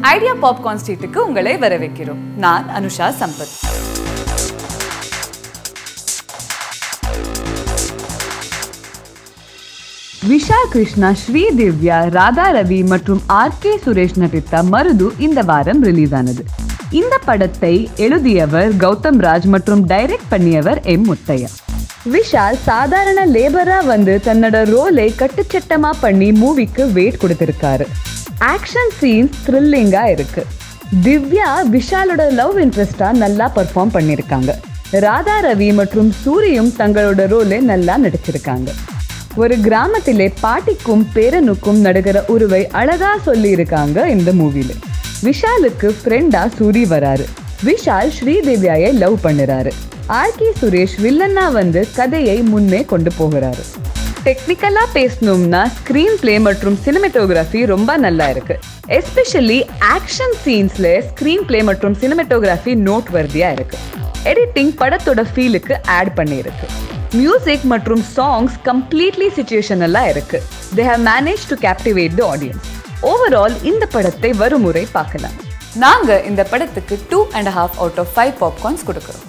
idea popcorn ஸ்ட்ரீட்டுக்கு உங்களை வரவேற்கிறோம் நான் அனுஷா சம்பத் விஷால் கிருஷ்ணா ஸ்ரீ திவ்யா ராதா ரவி மற்றும் ஆர் கே சுரேஷ் நடித்த மருது இந்த வாரம் ரிலீஸ் ஆனது இந்த படத்தை எழுதியவர் கௌதம் ராஜ் மற்றும் டைரக்ட் பண்ணியவர் எம் முத்தையா விஷால் சாதாரண லேபரா வந்து தன்னோட ரோலை கட்டுச்சட்டமா பண்ணி மூவிக்கு வெயிட் கொடுத்திருக்காரு ஆக்ஷன் சீன்ஸ் த்ரில்லிங்கா இருக்கு திவ்யா விஷாலோட லவ் இன்ட்ரெஸ்டா நல்லா பெர்ஃபார்ம் பண்ணியிருக்காங்க ராதா ரவி மற்றும் சூரியும் தங்களோட ரோலை நல்லா நடிச்சிருக்காங்க ஒரு கிராமத்திலே பாட்டிக்கும் பேரனுக்கும் நடுகிற உருவை அழகா சொல்லி இருக்காங்க இந்த மூவில விஷாலுக்கு ஃப்ரெண்டா சூரி வராரு விஷால் ஸ்ரீதேவியாயை லவ் பண்ணுறாரு ஆர்கே சுரேஷ் வில்லன்னா வந்து கதையை முன்னே கொண்டு போகிறாரு டெக்னிக்கலா பேசணும்னா ஸ்கிரீன் பிளே மற்றும் சினிமேட்டோகிராஃபி ரொம்ப நல்லா இருக்கு எஸ்பெஷலி ஆக்ஷன் சீன்ஸ்ல ஸ்கிரீன் பிளே மற்றும் சினிமேட்டோகிராஃபி நோட் வர்தியா இருக்கு எடிட்டிங் படத்தோட ஃபீலுக்கு ஆட் பண்ணியிருக்கு மியூசிக் மற்றும் சாங்ஸ் கம்ப்ளீட்லி சுச்சுவேஷனலாக இருக்கு they have manage to captivate the audience overall இந்த படத்தை வருமுறை பார்க்கலாம் நாங்க இந்த படத்துக்கு two and half out of five popcorns கொடுக்குறோம்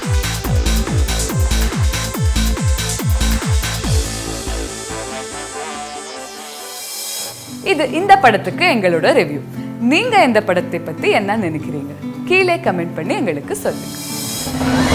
இது இந்த படத்துக்கு எங்களோட ரிவ்யூ நீங்க இந்த படத்தை பத்தி என்ன நினைக்கிறீங்க கீழே கமெண்ட் பண்ணி எங்களுக்கு சொல்லுங்க